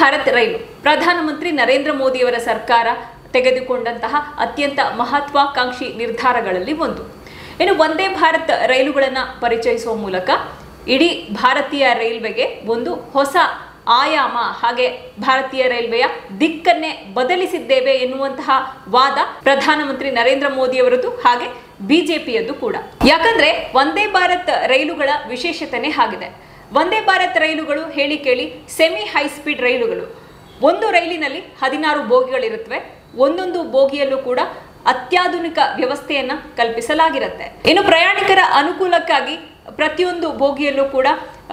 ಭಾರತ್ ರೈಲು ಪ್ರಧಾನಮಂತ್ರಿ ನರೇಂದ್ರ ಮೋದಿಯವರ ಸರ್ಕಾರ ತೆಗೆದುಕೊಂಡಂತಹ ಅತ್ಯಂತ ಮಹತ್ವಾಕಾಂಕ್ಷಿ ನಿರ್ಧಾರಗಳಲ್ಲಿ ಒಂದು ಇನ್ನು ಒಂದೇ ಭಾರತ್ ರೈಲುಗಳನ್ನು ಪರಿಚಯಿಸುವ ಮೂಲಕ ಇಡೀ ಭಾರತೀಯ ರೈಲ್ವೆಗೆ ಒಂದು ಹೊಸ ಆಯಾಮ ಹಾಗೆ ಭಾರತೀಯ ರೈಲ್ವೆಯ ದಿಕ್ಕನ್ನೇ ಬದಲಿಸಿದ್ದೇವೆ ಎನ್ನುವಂತಹ ವಾದ ಪ್ರಧಾನಮಂತ್ರಿ ನರೇಂದ್ರ ಮೋದಿಯವರದ್ದು ಹಾಗೆ ಬಿಜೆಪಿಯದ್ದು ಕೂಡ ಯಾಕಂದ್ರೆ ಒಂದೇ ಭಾರತ್ ರೈಲುಗಳ ವಿಶೇಷತೆನೇ ಆಗಿದೆ ಒಂದೇ ಭಾರತ್ ರೈಲುಗಳು ಹೇಳಿ ಕೇಳಿ ಸೆಮಿ ಹೈ ಸ್ಪೀಡ್ ರೈಲುಗಳು ಒಂದು ರೈಲಿನಲ್ಲಿ ಹದಿನಾರು ಬೋಗಿಗಳಿರುತ್ತವೆ ಒಂದೊಂದು ಬೋಗಿಯಲ್ಲೂ ಕೂಡ ಅತ್ಯಾಧುನಿಕ ವ್ಯವಸ್ಥೆಯನ್ನ ಕಲ್ಪಿಸಲಾಗಿರುತ್ತೆ ಇನ್ನು ಪ್ರಯಾಣಿಕರ ಅನುಕೂಲಕ್ಕಾಗಿ ಪ್ರತಿಯೊಂದು ಬೋಗಿಯಲ್ಲೂ ಕೂಡ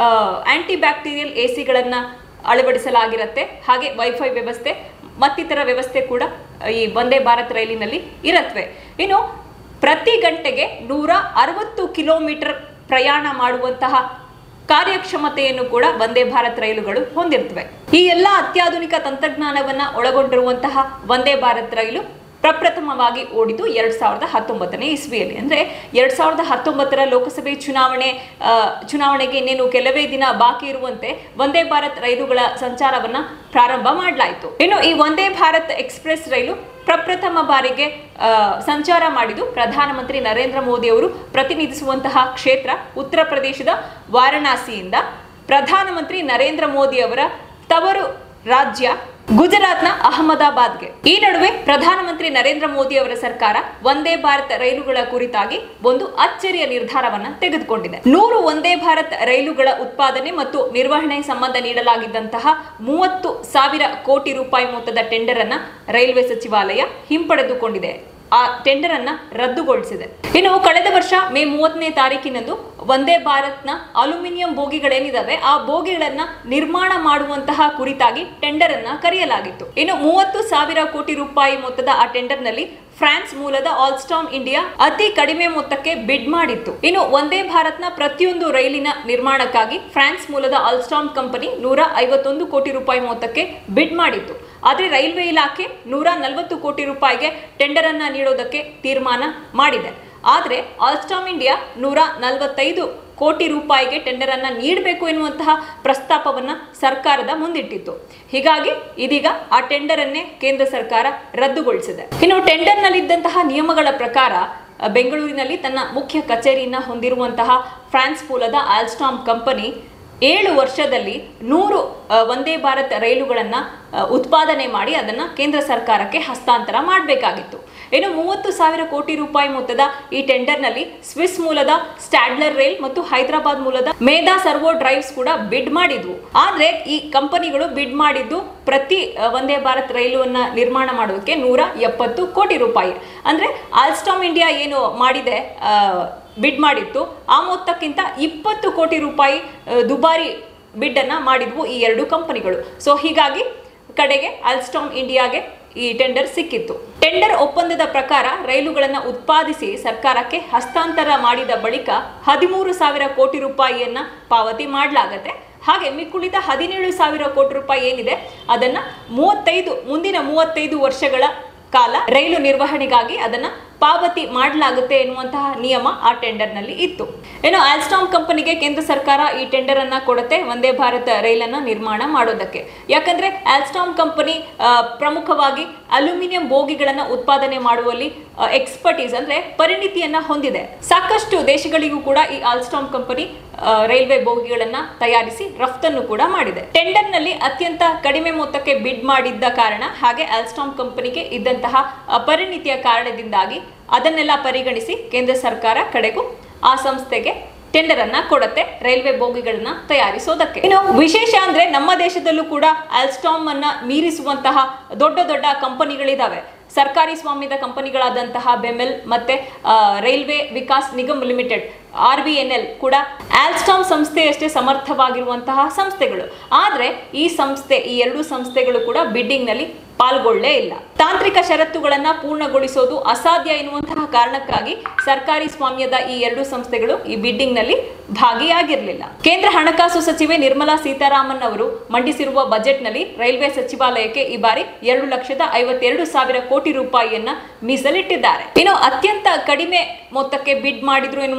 ಆಂಟಿ ಬ್ಯಾಕ್ಟೀರಿಯಲ್ ಎ ಸಿಗಳನ್ನ ಅಳವಡಿಸಲಾಗಿರುತ್ತೆ ಹಾಗೆ ವೈಫೈ ವ್ಯವಸ್ಥೆ ಮತ್ತಿತರ ವ್ಯವಸ್ಥೆ ಕೂಡ ಈ ವಂದೇ ಭಾರತ್ ರೈಲಿನಲ್ಲಿ ಇರತ್ವೆ ಇನ್ನು ಪ್ರತಿ ಗಂಟೆಗೆ ನೂರ ಅರವತ್ತು ಕಿಲೋಮೀಟರ್ ಪ್ರಯಾಣ ಮಾಡುವಂತಹ ಕಾರ್ಯಕ್ಷಮತೆಯನ್ನು ಕೂಡ ವಂದೇ ಭಾರತ್ ರೈಲುಗಳು ಹೊಂದಿರ್ತವೆ ಈ ಎಲ್ಲ ಅತ್ಯಾಧುನಿಕ ತಂತ್ರಜ್ಞಾನವನ್ನ ಒಳಗೊಂಡಿರುವಂತಹ ವಂದೇ ಭಾರತ್ ರೈಲು ಪ್ರಪ್ರಥಮವಾಗಿ ಓಡಿತು ಎರಡ್ ಸಾವಿರದ ಹತ್ತೊಂಬತ್ತನೇ ಇಸ್ವಿಯಲ್ಲಿ ಅಂದ್ರೆ ಎರಡ್ ಸಾವಿರದ ಹತ್ತೊಂಬತ್ತರ ಲೋಕಸಭೆ ಚುನಾವಣೆ ಆ, ಚುನಾವಣೆಗೆ ಇನ್ನೇನು ಕೆಲವೇ ದಿನ ಬಾಕಿ ಇರುವಂತೆ ವಂದೇ ಭಾರತ್ ರೈಲುಗಳ ಸಂಚಾರವನ್ನ ಪ್ರಾರಂಭ ಮಾಡಲಾಯಿತು ಇನ್ನು ಈ ವಂದೇ ಭಾರತ್ ಎಕ್ಸ್ಪ್ರೆಸ್ ರೈಲು ಪ್ರಪ್ರಥಮ ಬಾರಿಗೆ ಆ, ಸಂಚಾರ ಮಾಡಿದ್ದು ಪ್ರಧಾನಮಂತ್ರಿ ನರೇಂದ್ರ ಮೋದಿ ಅವರು ಪ್ರತಿನಿಧಿಸುವಂತಹ ಕ್ಷೇತ್ರ ಉತ್ತರ ಪ್ರದೇಶದ ವಾರಣಾಸಿಯಿಂದ ಪ್ರಧಾನಮಂತ್ರಿ ನರೇಂದ್ರ ಮೋದಿ ಅವರ ತವರು ರಾಜ್ಯ ಗುಜರಾತ್ನ ಅಹಮದಾಬಾದ್ಗೆ ಈ ನಡುವೆ ಪ್ರಧಾನಮಂತ್ರಿ ನರೇಂದ್ರ ಮೋದಿ ಅವರ ಸರ್ಕಾರ ವಂದೇ ಭಾರತ್ ರೈಲುಗಳ ಕುರಿತಾಗಿ ಒಂದು ಅಚ್ಚರಿಯ ನಿರ್ಧಾರವನ್ನ ತೆಗೆದುಕೊಂಡಿದೆ ನೂರು ವಂದೇ ಭಾರತ್ ರೈಲುಗಳ ಉತ್ಪಾದನೆ ಮತ್ತು ನಿರ್ವಹಣೆ ಸಂಬಂಧ ನೀಡಲಾಗಿದ್ದಂತಹ ಮೂವತ್ತು ಸಾವಿರ ಕೋಟಿ ರೂಪಾಯಿ ಮೊತ್ತದ ಟೆಂಡರ್ ಅನ್ನ ರೈಲ್ವೆ ಸಚಿವಾಲಯ ಹಿಂಪಡೆದುಕೊಂಡಿದೆ ಆ ಟೆಂಡರ್ ಅನ್ನ ರದ್ದುಗೊಳಿಸಿದೆ ಇನ್ನು ಕಳೆದ ವರ್ಷ ಮೇ ಮೂವತ್ತನೇ ತಾರೀಕಿನಂದು ವಂದೇ ಭಾರತ್ನ ಅಲ್ಯೂಮಿನಿಯಂ ಬೋಗಿಗಳೇನಿದಾವೆ ಆ ಬೋಗಿಗಳನ್ನ ನಿರ್ಮಾಣ ಮಾಡುವಂತಹ ಕುರಿತಾಗಿ ಟೆಂಡರ್ ಅನ್ನ ಕರೆಯಲಾಗಿತ್ತು ಇನ್ನು ಮೂವತ್ತು ಸಾವಿರ ಕೋಟಿ ರೂಪಾಯಿ ಮೊತ್ತದ ಆ ಟೆಂಡರ್ ನಲ್ಲಿ ಫ್ರಾನ್ಸ್ ಮೂಲದ ಆಲ್ಸ್ಟಾಮ್ ಇಂಡಿಯಾ ಅತಿ ಕಡಿಮೆ ಮೊತ್ತಕ್ಕೆ ಬಿಡ್ ಮಾಡಿತ್ತು ಇನ್ನು ವಂದೇ ಭಾರತ್ನ ಪ್ರತಿಯೊಂದು ರೈಲಿನ ನಿರ್ಮಾಣಕ್ಕಾಗಿ ಫ್ರಾನ್ಸ್ ಮೂಲದ ಆಲ್ಸ್ಟಾಮ್ ಕಂಪನಿ ನೂರ ಐವತ್ತೊಂದು ಕೋಟಿ ರೂಪಾಯಿ ಮೊತ್ತಕ್ಕೆ ಬಿಡ್ ಮಾಡಿತ್ತು ಆದರೆ ರೈಲ್ವೆ ಇಲಾಖೆ ನೂರ ನಲವತ್ತು ಕೋಟಿ ರೂಪಾಯಿಗೆ ಟೆಂಡರ್ ಅನ್ನ ನೀಡೋದಕ್ಕೆ ತೀರ್ಮಾನ ಮಾಡಿದೆ ಆದರೆ ಆಲ್ಸ್ಟಾಮ್ ಇಂಡಿಯಾ ನೂರ ನಲವತ್ತೈದು ಕೋಟಿ ರೂಪಾಯಿಗೆ ಟೆಂಡರ್ ಅನ್ನ ನೀಡಬೇಕು ಎನ್ನುವಂತಹ ಪ್ರಸ್ತಾಪವನ್ನ ಸರ್ಕಾರದ ಮುಂದಿಟ್ಟಿತ್ತು ಹೀಗಾಗಿ ಇದೀಗ ಆ ಟೆಂಡರ್ ಅನ್ನೇ ಕೇಂದ್ರ ಸರ್ಕಾರ ರದ್ದುಗೊಳಿಸಿದೆ ಇನ್ನು ಟೆಂಡರ್ನಲ್ಲಿದ್ದಂತಹ ನಿಯಮಗಳ ಪ್ರಕಾರ ಅ, ಬೆಂಗಳೂರಿನಲ್ಲಿ ತನ್ನ ಮುಖ್ಯ ಕಚೇರಿಯನ್ನ ಹೊಂದಿರುವಂತಹ ಫ್ರಾನ್ಸ್ ಮೂಲದ ಆಲ್ಸ್ಟಾಮ್ ಕಂಪನಿ ಏಳು ವರ್ಷದಲ್ಲಿ ನೂರು ಅ, ವಂದೇ ಭಾರತ್ ರೈಲುಗಳನ್ನ ಅ, ಉತ್ಪಾದನೆ ಮಾಡಿ ಅದನ್ನ ಕೇಂದ್ರ ಸರ್ಕಾರಕ್ಕೆ ಹಸ್ತಾಂತರ ಮಾಡಬೇಕಾಗಿತ್ತು ಇನ್ನು ಮೂವತ್ತು ಸಾವಿರ ಕೋಟಿ ರೂಪಾಯಿ ಮೊತ್ತದ ಈ ಟೆಂಡರ್ನಲ್ಲಿ ಸ್ವಿಸ್ ಮೂಲದ ಸ್ಟ್ಯಾಡ್ಲರ್ ರೈಲ್ ಮತ್ತು ಹೈದರಾಬಾದ್ ಮೂಲದ ಮೇಧಾ ಸರ್ವೋ ಡ್ರೈವ್ಸ್ ಕೂಡ ಬಿಡ್ ಮಾಡಿದ್ವು ಆದ್ರೆ ಈ ಕಂಪನಿಗಳು ಬಿಡ್ ಮಾಡಿದ್ದು ಪ್ರತಿ ಅ, ವಂದೇ ಭಾರತ್ ರೈಲುವನ್ನ ನಿರ್ಮಾಣ ಮಾಡೋದಕ್ಕೆ ನೂರ ಎಪ್ಪತ್ತು ಕೋಟಿ ರೂಪಾಯಿ ಅಂದ್ರೆ ಆಲ್ಸ್ಟಾಮ್ ಇಂಡಿಯಾ ಏನು ಮಾಡಿದೆ ಆ, ಬಿಡ್ ಮಾಡಿತ್ತು ಆ ಮೊತ್ತಕ್ಕಿಂತ ಇಪ್ಪತ್ತು ಕೋಟಿ ರೂಪಾಯಿ ಆ, ದುಬಾರಿ ಬಿಡ್ ಅನ್ನ ಮಾಡಿದ್ವು ಈ ಎರಡು ಕಂಪನಿಗಳು ಸೊ ಹೀಗಾಗಿ ಕಡೆಗೆ ಅಲ್ಸ್ಟಾಮ್ ಇಂಡಿಯಾಗೆ ಈ ಟೆಂಡರ್ ಸಿಕ್ಕಿತ್ತು ಟೆಂಡರ್ ಒಪ್ಪಂದದ ಪ್ರಕಾರ ರೈಲುಗಳನ್ನು ಉತ್ಪಾದಿಸಿ ಸರ್ಕಾರಕ್ಕೆ ಹಸ್ತಾಂತರ ಮಾಡಿದ ಬಳಿಕ ಹದಿಮೂರು ಸಾವಿರ ಕೋಟಿ ರೂಪಾಯಿಯನ್ನ ಪಾವತಿ ಮಾಡಲಾಗತ್ತೆ ಹಾಗೆ ಮಿಕ್ಕುಳಿದ ಹದಿನೇಳು ಸಾವಿರ ಕೋಟಿ ರೂಪಾಯಿ ಏನಿದೆ ಅದನ್ನ ಮೂವತ್ತೈದು ಮುಂದಿನ ಮೂವತ್ತೈದು ವರ್ಷಗಳ ಕಾಲ ರೈಲು ನಿರ್ವಹಣೆಗಾಗಿ ಅದನ್ನ ಪಾವತಿ ಮಾಡಲಾಗುತ್ತೆ ಎನ್ನುವಂತಹ ನಿಯಮ ಆ ಟೆಂಡರ್ನಲ್ಲಿ ಇತ್ತು ಇನ್ನು ಆಲ್ಸ್ಟಾಮ್ ಕಂಪನಿಗೆ ಕೇಂದ್ರ ಸರ್ಕಾರ ಈ ಟೆಂಡರ್ ಅನ್ನ ಕೊಡುತ್ತೆ ವಂದೇ ಭಾರತ್ ರೈಲನ್ನ ನಿರ್ಮಾಣ ಮಾಡೋದಕ್ಕೆ ಯಾಕಂದ್ರೆ ಆಲ್ಸ್ಟಾಮ್ ಕಂಪನಿ ಆ, ಪ್ರಮುಖವಾಗಿ ಅಲ್ಯೂಮಿನಿಯಂ ಬೋಗಿಗಳನ್ನ ಉತ್ಪಾದನೆ ಮಾಡುವಲ್ಲಿ ಎಕ್ಸ್ಪರ್ಟೀಸ್ ಅಂದ್ರೆ ಪರಿಣಿತಿಯನ್ನ ಹೊಂದಿದೆ ಸಾಕಷ್ಟು ದೇಶಗಳಿಗೂ ಕೂಡ ಈ ಆಲ್ಸ್ಟಾಮ್ ಕಂಪನಿ ಆ, ರೈಲ್ವೆ ಬೋಗಿಗಳನ್ನ ತಯಾರಿಸಿ ರಫ್ತನ್ನು ಕೂಡ ಮಾಡಿದೆ ಟೆಂಡರ್ನಲ್ಲಿ ಅತ್ಯಂತ ಕಡಿಮೆ ಮೊತ್ತಕ್ಕೆ ಬಿಡ್ ಮಾಡಿದ್ದ ಕಾರಣ ಹಾಗೆ ಆಲ್ಸ್ಟಾಮ್ ಕಂಪನಿಗೆ ಇದ್ದಂತಹ ಆ, ಪರಿಣಿತಿಯ ಕಾರಣದಿಂದಾಗಿ ಅದನ್ನೆಲ್ಲ ಪರಿಗಣಿಸಿ ಕೇಂದ್ರ ಸರ್ಕಾರ ಕಡೆಗೂ ಆ ಸಂಸ್ಥೆಗೆ ಟೆಂಡರ್ ಅನ್ನ ಕೊಡುತ್ತೆ ರೈಲ್ವೆ ಬೋಗಿಗಳನ್ನ ತಯಾರಿಸೋದಕ್ಕೆ ಇನ್ನು ವಿಶೇಷ ಅಂದ್ರೆ ನಮ್ಮ ದೇಶದಲ್ಲೂ ಕೂಡ ಆಲ್ಸ್ಟಾಮ್ ಅನ್ನ ಮೀರಿಸುವಂತಹ ದೊಡ್ಡ ದೊಡ್ಡ ಕಂಪನಿಗಳಿದಾವೆ ಸರ್ಕಾರಿ ಸ್ವಾಮ್ಯದ ಕಂಪನಿಗಳಾದಂತಹ ಬೆಮೆಲ್ ಮತ್ತೆ ಆ, railway Vikas Nigam limited R B N L ಕೂಡ ಆಲ್ಸ್ಟಾಮ್ ಸಂಸ್ಥೆಯಷ್ಟೇ ಸಮರ್ಥವಾಗಿರುವಂತಹ ಸಂಸ್ಥೆಗಳು ಆದ್ರೆ ಈ ಸಂಸ್ಥೆ ಈ ಎರಡು ಸಂಸ್ಥೆಗಳು ಕೂಡ ಬಿಡ್ಡಿಂಗ್ ನಲ್ಲಿ ಪಾಲ್ಗೊಳ್ಳೇ ಇಲ್ಲ ತಾಂತ್ರಿಕ ಷರತ್ತುಗಳನ್ನ ಪೂರ್ಣಗೊಳಿಸೋದು ಅಸಾಧ್ಯ ಎನ್ನುವಂತಹ ಕಾರಣಕ್ಕಾಗಿ ಸರ್ಕಾರಿ ಸ್ವಾಮ್ಯದ ಈ ಎರಡು ಸಂಸ್ಥೆಗಳು ಈ ಬಿಡ್ಡಿಂಗ್ ನಲ್ಲಿ ಭಾಗಿಯಾಗಿರಲಿಲ್ಲ ಕೇಂದ್ರ ಹಣಕಾಸು ಸಚಿವೆ ನಿರ್ಮಲಾ ಸೀತಾರಾಮನ್ ಅವರು ಮಂಡಿಸಿರುವ ಬಜೆಟ್ ನಲ್ಲಿ ರೈಲ್ವೆ ಸಚಿವಾಲಯಕ್ಕೆ ಈ ಬಾರಿ ಎರಡು ಲಕ್ಷದ ಐವತ್ತೆರಡು ಸಾವಿರ ಕೋಟಿ ರೂಪಾಯಿಯನ್ನ ಮೀಸಲಿಟ್ಟಿದ್ದಾರೆ ಇನ್ನು ಅತ್ಯಂತ ಕಡಿಮೆ ಮೊತ್ತಕ್ಕೆ ಬಿಡ್ ಮಾಡಿದ್ರು ಎನ್ನುವಂತಹ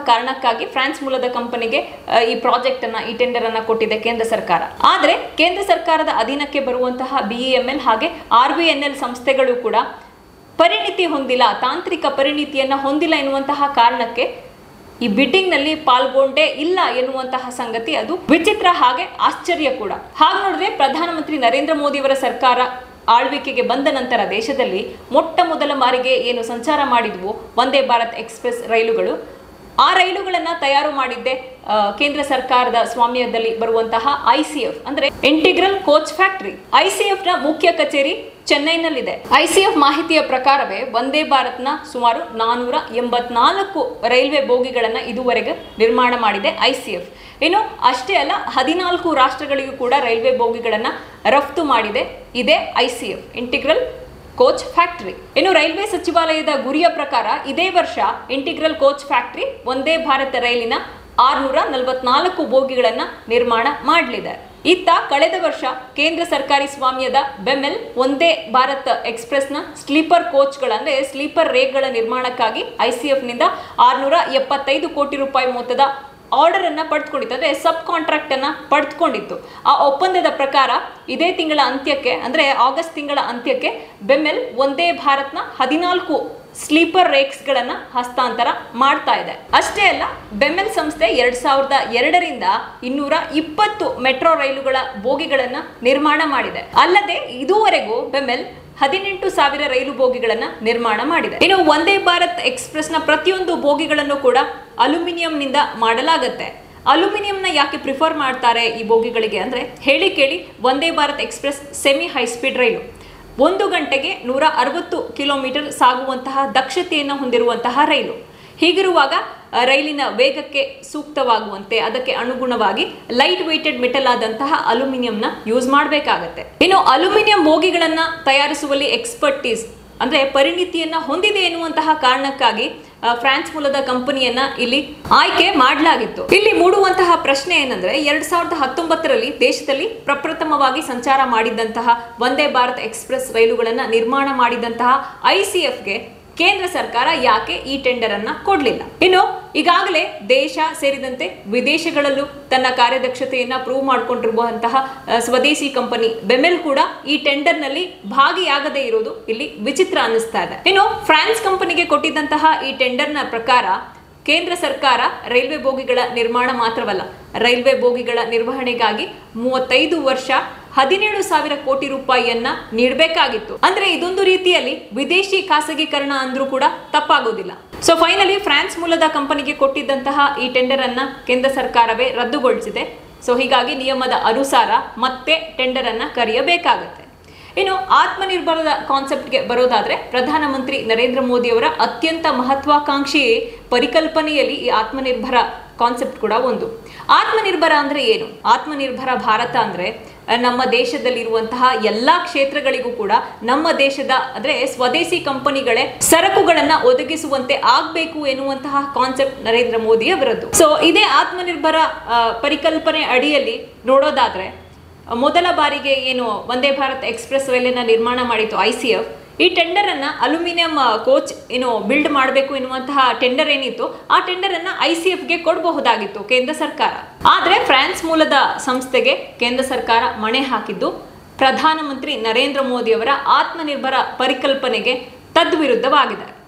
ಕಾರಣಕ್ಕಾಗಿ ಫ್ರಾನ್ಸ್ ಮೂಲದ ಕಂಪನಿಗೆ ಆ, ಈ ಪ್ರಾಜೆಕ್ಟ್ ಅನ್ನ ಈ ಟೆಂಡರ್ ಅನ್ನ ಕೊಟ್ಟಿದೆ ಕೇಂದ್ರ ಸರ್ಕಾರ ಆದ್ರೆ ಕೇಂದ್ರ ಸರ್ಕಾರದ ಅಧೀನಕ್ಕೆ ಬರುವಂತಹ ಬಿಇಎಂಎಲ್ ಹಾಗೆ ಆರ್ ಬಿ ಎನ್ ಎಲ್ ಸಂಸ್ಥೆಗಳು ಕೂಡ ಪರಿಣಿತಿ ಹೊಂದಿಲ್ಲ ತಾಂತ್ರಿಕ ಪರಿಣಿತಿಯನ್ನ ಹೊಂದಿಲ್ಲ ಎನ್ನುವಂತಹ ಕಾರಣಕ್ಕೆ ಈ ಬಿಡ್ಡಿಂಗ್ ನಲ್ಲಿ ಪಾಲ್ಗೊಂಡೇ ಇಲ್ಲ ಎನ್ನುವಂತಹ ಸಂಗತಿ ಅದು ವಿಚಿತ್ರ ಹಾಗೆ ಆಶ್ಚರ್ಯ ಕೂಡ ಹಾಗೆ ನೋಡಿದ್ರೆ ಪ್ರಧಾನಮಂತ್ರಿ ನರೇಂದ್ರ ಮೋದಿ ಅವರ ಸರ್ಕಾರ ಆಳ್ವಿಕೆಗೆ ಬಂದ ನಂತರ ದೇಶದಲ್ಲಿ ಮೊಟ್ಟ ಮೊದಲ ಬಾರಿಗೆ ಏನು ಸಂಚಾರ ಮಾಡಿದ್ವು ವಂದೇ ಭಾರತ್ ಎಕ್ಸ್ಪ್ರೆಸ್ ರೈಲುಗಳು ಆ ರೈಲುಗಳನ್ನ ತಯಾರು ಮಾಡಿದ್ದೆ ಆ, ಕೇಂದ್ರ ಸರ್ಕಾರದ ಸ್ವಾಮ್ಯದಲ್ಲಿ ಬರುವಂತಹ ಐಸಿಎಫ್ ಅಂದ್ರೆ ಇಂಟಿಗ್ರಲ್ ಕೋಚ್ ಫ್ಯಾಕ್ಟರಿ ಐಸಿಎಫ್ ನ ಮುಖ್ಯ ಕಚೇರಿ ಚೆನ್ನೈನಲ್ಲಿದೆ ಐಸಿಎಫ್ ಮಾಹಿತಿಯ ಪ್ರಕಾರವೇ ವಂದೇ ಭಾರತ್ನ ಸುಮಾರು ನಾನೂರ ಎಂಬತ್ನಾಲ್ಕು ರೈಲ್ವೆ ಬೋಗಿಗಳನ್ನ ಇದುವರೆಗೆ ನಿರ್ಮಾಣ ಮಾಡಿದೆ ಐಸಿಎಫ್ ಇನ್ನು ಅಷ್ಟೇ ಅಲ್ಲ ಹದಿನಾಲ್ಕು ರಾಷ್ಟ್ರಗಳಿಗೂ ಕೂಡ ರೈಲ್ವೆ ಬೋಗಿಗಳನ್ನ ರಫ್ತು ಮಾಡಿದೆ ಇದೇ ಐಸಿಎಫ್ ಇಂಟಿಗ್ರಲ್ ಕೋಚ್ ಫ್ಯಾಕ್ಟರಿ ಇನ್ನು ರೈಲ್ವೆ ಸಚಿವಾಲಯದ ಗುರಿಯ ಪ್ರಕಾರ ಇದೇ ವರ್ಷ ಇಂಟಿಗ್ರಲ್ ಕೋಚ್ ಫ್ಯಾಕ್ಟರಿ ಒಂದೇ ಭಾರತ ರೈಲಿನ ಆರ್ನೂರ ನಲವತ್ನಾಲ್ಕು ಬೋಗಿಗಳನ್ನ ನಿರ್ಮಾಣ ಮಾಡಲಿದೆ ಇತ್ತ ಕಳೆದ ವರ್ಷ ಕೇಂದ್ರ ಸರ್ಕಾರಿ ಸ್ವಾಮ್ಯದ ಬೆಮೆಲ್ ಒಂದೇ ಭಾರತ್ ಎಕ್ಸ್ಪ್ರೆಸ್ನ ಸ್ಲೀಪರ್ ಕೋಚ್ಗಳ ಅಂದ್ರೆ ಸ್ಲೀಪರ್ ರೇಕ್ಗಳ ನಿರ್ಮಾಣಕ್ಕಾಗಿ ಐಸಿಎಫ್ ನಿಂದ ಆರ್ನೂರ ಎಪ್ಪತ್ತೈದು ಕೋಟಿ ರೂಪಾಯಿ ಮೊತ್ತದ ಆರ್ಡರ್ ಅನ್ನ ಪಡೆದುಕೊಂಡಿತ್ತು ಅಂದ್ರೆ ಸಬ್ ಕಾಂಟ್ರಾಕ್ಟ್ ಅನ್ನ ಪಡೆದುಕೊಂಡಿತ್ತು ಆ ಒಪ್ಪಂದದ ಪ್ರಕಾರ ಇದೇ ತಿಂಗಳ ಅಂತ್ಯಕ್ಕೆ ಅಂದ್ರೆ ಆಗಸ್ಟ್ ತಿಂಗಳ ಅಂತ್ಯಕ್ಕೆ ಬೆಮೆಲ್ ಒಂದೇ ಭಾರತ್ನ ಹದಿನಾಲ್ಕು ಸ್ಲೀಪರ್ ರೇಕ್ಸ್ ಗಳನ್ನ ಹಸ್ತಾಂತರ ಮಾಡ್ತಾ ಇದೆ ಅಷ್ಟೇ ಅಲ್ಲ ಬೆಮೆಲ್ ಸಂಸ್ಥೆ ಎರಡ್ ಸಾವಿರದ ಎರಡರಿಂದ ಇನ್ನೂರ ಇಪ್ಪತ್ತು ಮೆಟ್ರೋ ರೈಲುಗಳ ಬೋಗಿಗಳನ್ನ ನಿರ್ಮಾಣ ಮಾಡಿದೆ ಅಲ್ಲದೆ ಇದುವರೆಗೂ ಬೆಮೆಲ್ ಹದಿನೆಂಟು ಸಾವಿರ ರೈಲು ಬೋಗಿಗಳನ್ನ ನಿರ್ಮಾಣ ಮಾಡಿದೆ ಇನ್ನು ಒಂದೇ ಭಾರತ್ ಎಕ್ಸ್ಪ್ರೆಸ್ ನ ಪ್ರತಿಯೊಂದು ಬೋಗಿಗಳನ್ನು ಕೂಡ ಅಲ್ಯೂಮಿನಿಯಂನಿಂದ ಮಾಡಲಾಗುತ್ತೆ ಅಲ್ಯೂಮಿನಿಯಂನ ಯಾಕೆ ಪ್ರಿಫರ್ ಮಾಡ್ತಾರೆ ಈ ಬೋಗಿಗಳಿಗೆ ಅಂದ್ರೆ ಹೇಳಿ ಕೇಳಿ ಒಂದೇ Bharat express semi high speed ರೈಲು ಒಂದು ಗಂಟೆಗೆ ನೂರ ಅರವತ್ತು ಕಿಲೋಮೀಟರ್ ಸಾಗುವಂತಹ ದಕ್ಷತೆಯನ್ನು ಹೊಂದಿರುವಂತಹ ರೈಲು ಹೀಗಿರುವಾಗ ಆ, ರೈಲಿನ ವೇಗಕ್ಕೆ ಸೂಕ್ತವಾಗುವಂತೆ ಅದಕ್ಕೆ ಅನುಗುಣವಾಗಿ ಲೈಟ್ ವೆಯ್ಟೆಡ್ ಮೆಟಲ್ ಆದಂತಹ ಅಲ್ಯೂಮಿನಿಯಂನ ಯೂಸ್ ಮಾಡಬೇಕಾಗತ್ತೆ ಇನ್ನು ಅಲ್ಯೂಮಿನಿಯಂ ಬೋಗಿಗಳನ್ನ ತಯಾರಿಸುವಲ್ಲಿ ಎಕ್ಸ್ಪರ್ಟೀಸ್ ಅಂದ್ರೆ ಪರಿಣಿತಿಯನ್ನ ಹೊಂದಿದೆ ಎನ್ನುವಂತಹ ಕಾರಣಕ್ಕಾಗಿ ಆ, ಫ್ರಾನ್ಸ್ ಮೂಲದ ಕಂಪನಿಯನ್ನ ಇಲ್ಲಿ ಆಯ್ಕೆ ಮಾಡಲಾಗಿತ್ತು ಇಲ್ಲಿ ಮೂಡುವಂತಹ ಪ್ರಶ್ನೆ ಏನಂದ್ರೆ ಎರಡ್ ಸಾವಿರದ ಹತ್ತೊಂಬತ್ತರಲ್ಲಿ ದೇಶದಲ್ಲಿ ಪ್ರಪ್ರಥಮವಾಗಿ ಸಂಚಾರ ಮಾಡಿದಂತಹ ವಂದೇ ಭಾರತ್ ಎಕ್ಸ್ಪ್ರೆಸ್ ರೈಲುಗಳನ್ನ ನಿರ್ಮಾಣ ಮಾಡಿದಂತಹ ಐಸಿಎಫ್ಗೆ ಕೇಂದ್ರ ಸರ್ಕಾರ ಯಾಕೆ ಈ ಟೆಂಡರ್ ಅನ್ನ ಕೊಡ್ಲಿಲ್ಲ ಇನ್ನು ಈಗಾಗಲೇ ದೇಶ ಸೇರಿದಂತೆ ವಿದೇಶಗಳಲ್ಲೂ ತನ್ನ ಕಾರ್ಯದಕ್ಷತೆಯನ್ನ ಪ್ರೂವ್ ಮಾಡ್ಕೊಂಡಿರುವಂತಹ ಆ, ಸ್ವದೇಶಿ ಕಂಪನಿ ಬೆಮೆಲ್ ಕೂಡ ಈ ಟೆಂಡರ್ ನಲ್ಲಿ ಭಾಗಿಯಾಗದೇ ಇರೋದು ಇಲ್ಲಿ ವಿಚಿತ್ರ ಅನ್ನಿಸ್ತಾ ಇದೆ ಇನ್ನು ಫ್ರಾನ್ಸ್ ಕಂಪನಿಗೆ ಕೊಟ್ಟಿದ್ದಂತಹ ಈ ಟೆಂಡರ್ ನ ಪ್ರಕಾರ ಕೇಂದ್ರ ಸರ್ಕಾರ ರೈಲ್ವೆ ಬೋಗಿಗಳ ನಿರ್ಮಾಣ ಮಾತ್ರವಲ್ಲ ರೈಲ್ವೆ ಬೋಗಿಗಳ ನಿರ್ವಹಣೆಗಾಗಿ ಮೂವತ್ತೈದು ವರ್ಷ ಹದಿನೇಳು ಸಾವಿರ ಕೋಟಿ ರೂಪಾಯಿಯನ್ನ ನೀಡಬೇಕಾಗಿತ್ತು ಅಂದ್ರೆ ಇದೊಂದು ರೀತಿಯಲ್ಲಿ ವಿದೇಶಿ ಖಾಸಗೀಕರಣ ಅಂದ್ರೂ ಕೂಡ ತಪ್ಪಾಗೋದಿಲ್ಲ ಸೊ ಫೈನಲಿ ಫ್ರಾನ್ಸ್ ಮೂಲದ ಕಂಪನಿಗೆ ಕೊಟ್ಟಿದ್ದಂತಹ ಈ ಟೆಂಡರ್ ಅನ್ನ ಕೇಂದ್ರ ಸರ್ಕಾರವೇ ರದ್ದುಗೊಳಿಸಿದೆ ಸೊ ಹೀಗಾಗಿ ನಿಯಮದ ಅನುಸಾರ ಮತ್ತೆ ಟೆಂಡರ್ ಅನ್ನ ಕರೆಯಬೇಕಾಗತ್ತೆ ಇನ್ನು ಆತ್ಮನಿರ್ಭರದ ಕಾನ್ಸೆಪ್ಟ್ಗೆ ಬರೋದಾದ್ರೆ ಪ್ರಧಾನಮಂತ್ರಿ ನರೇಂದ್ರ ಮೋದಿ ಅವರ ಅತ್ಯಂತ ಮಹತ್ವಾಕಾಂಕ್ಷಿ ಪರಿಕಲ್ಪನೆಯಲ್ಲಿ ಈ ಆತ್ಮನಿರ್ಭರ ಕಾನ್ಸೆಪ್ಟ್ ಕೂಡ ಒಂದು ಆತ್ಮನಿರ್ಭರ ಅಂದ್ರೆ ಏನು ಆತ್ಮನಿರ್ಭರ ಭಾರತ ಅಂದ್ರೆ ಅಹ್, ನಮ್ಮ ದೇಶದಲ್ಲಿರುವಂತಹ ಎಲ್ಲಾ ಕ್ಷೇತ್ರಗಳಿಗೂ ಕೂಡ ನಮ್ಮ ದೇಶದ ಅಂದ್ರೆ ಸ್ವದೇಶಿ ಕಂಪನಿಗಳೇ ಸರಕುಗಳನ್ನ ಒದಗಿಸುವಂತೆ ಆಗ್ಬೇಕು ಎನ್ನುವಂತಹ ಕಾನ್ಸೆಪ್ಟ್ ನರೇಂದ್ರ ಮೋದಿ ಅವರದ್ದು ಸೊ ಇದೇ ಆತ್ಮನಿರ್ಭರ ಅಹ್, ಪರಿಕಲ್ಪನೆ ಅಡಿಯಲ್ಲಿ ನೋಡೋದಾದ್ರೆ ಮೊದಲ ಬಾರಿಗೆ ಏನು ವಂದೇ ಭಾರತ್ ಎಕ್ಸ್ಪ್ರೆಸ್ ರೈಲಿನ ನಿರ್ಮಾಣ ಮಾಡಿತ್ತು ಐ ಸಿ ಎಫ್ ಈ ಟೆಂಡರ್ ಅನ್ನ ಅಲ್ಯೂಮಿನಿಯಂ ಕೋಚ್ ಏನು ಬಿಲ್ಡ್ ಮಾಡಬೇಕು ಎನ್ನುವಂತಹ ಟೆಂಡರ್ ಏನಿತ್ತು ಆ ಟೆಂಡರ್ ಅನ್ನ ಐ ಸಿ ಎಫ್ಗೆ ಕೊಡಬಹುದಾಗಿತ್ತು ಕೇಂದ್ರ ಸರ್ಕಾರ ಆದ್ರೆ ಫ್ರಾನ್ಸ್ ಮೂಲದ ಸಂಸ್ಥೆಗೆ ಕೇಂದ್ರ ಸರ್ಕಾರ ಮಣೆ ಹಾಕಿದ್ದು ಪ್ರಧಾನಮಂತ್ರಿ ನರೇಂದ್ರ ಮೋದಿ ಅವರ ಆತ್ಮನಿರ್ಭರ ಪರಿಕಲ್ಪನೆಗೆ ತದ್ವಿರುದ್ಧವಾಗಿದೆ